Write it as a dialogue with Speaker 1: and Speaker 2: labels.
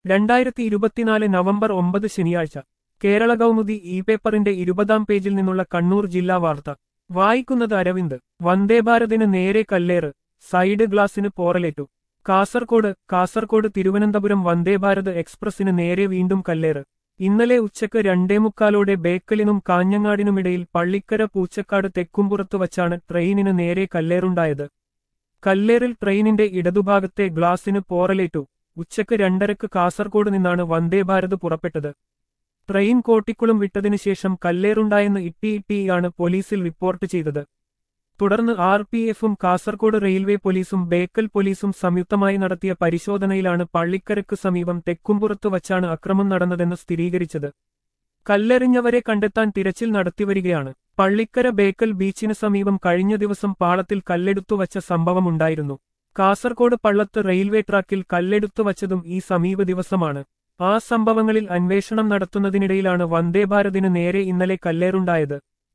Speaker 1: രണ്ടായിരത്തി ഇരുപത്തിനാല് നവംബർ ഒമ്പത് ശനിയാഴ്ച കേരള കൗമുദി ഇ പേപ്പറിന്റെ ഇരുപതാം പേജിൽ നിന്നുള്ള കണ്ണൂർ ജില്ലാ വാർത്ത വായിക്കുന്നത് അരവിന്ദ് വന്ദേഭാരതിന് നേരെ കല്ലേറ് സൈഡ് ഗ്ലാസിന് പോറലേറ്റു കാസർകോട് കാസർകോട് തിരുവനന്തപുരം വന്ദേഭാരത് എക്സ്പ്രസിന് നേരെ വീണ്ടും കല്ലേറ് ഇന്നലെ ഉച്ചക്ക് രണ്ടേമുക്കാലോടെ ബേക്കലിനും കാഞ്ഞങ്ങാടിനുമിടയിൽ പള്ളിക്കര പൂച്ചക്കാട് തെക്കുംപുറത്തു വച്ചാണ് ട്രെയിനിന് നേരെ കല്ലേറുണ്ടായത് കല്ലേറിൽ ട്രെയിനിന്റെ ഇടതുഭാഗത്തെ ഗ്ലാസിന് പോറലേറ്റു ഉച്ചക്ക് രണ്ടരക്ക് കാസർകോട് നിന്നാണ് വന്ദേഭാരത് പുറപ്പെട്ടത് ട്രെയിൻ കോട്ടിക്കുളം വിട്ടതിനു ശേഷം കല്ലേറുണ്ടായെന്ന് ഇട്ടി ഇട്ടിയാണ് പോലീസിൽ റിപ്പോർട്ട് ചെയ്തത് തുടർന്ന് ആർ പി എഫും കാസർകോട് റെയിൽവേ പോലീസും ബേക്കൽ പോലീസും സംയുക്തമായി നടത്തിയ പരിശോധനയിലാണ് പള്ളിക്കരക്ക് സമീപം തെക്കുംപുറത്ത് വച്ചാണ് അക്രമം നടന്നതെന്ന് സ്ഥിരീകരിച്ചത് കല്ലെറിഞ്ഞവരെ കണ്ടെത്താൻ തിരച്ചിൽ നടത്തിവരികയാണ് പള്ളിക്കര ബേക്കൽ ബീച്ചിന് സമീപം കഴിഞ്ഞ ദിവസം പാളത്തിൽ കല്ലെടുത്തു വച്ച സംഭവമുണ്ടായിരുന്നു കാസർകോട് പള്ളത്ത് റെയിൽവേ ട്രാക്കിൽ കല്ലെടുത്തു വച്ചതും ഈ സമീപ ദിവസമാണ് ആ സംഭവങ്ങളിൽ അന്വേഷണം നടത്തുന്നതിനിടയിലാണ് വന്ദേഭാരതിന് നേരെ ഇന്നലെ കല്ലേറുണ്ടായത്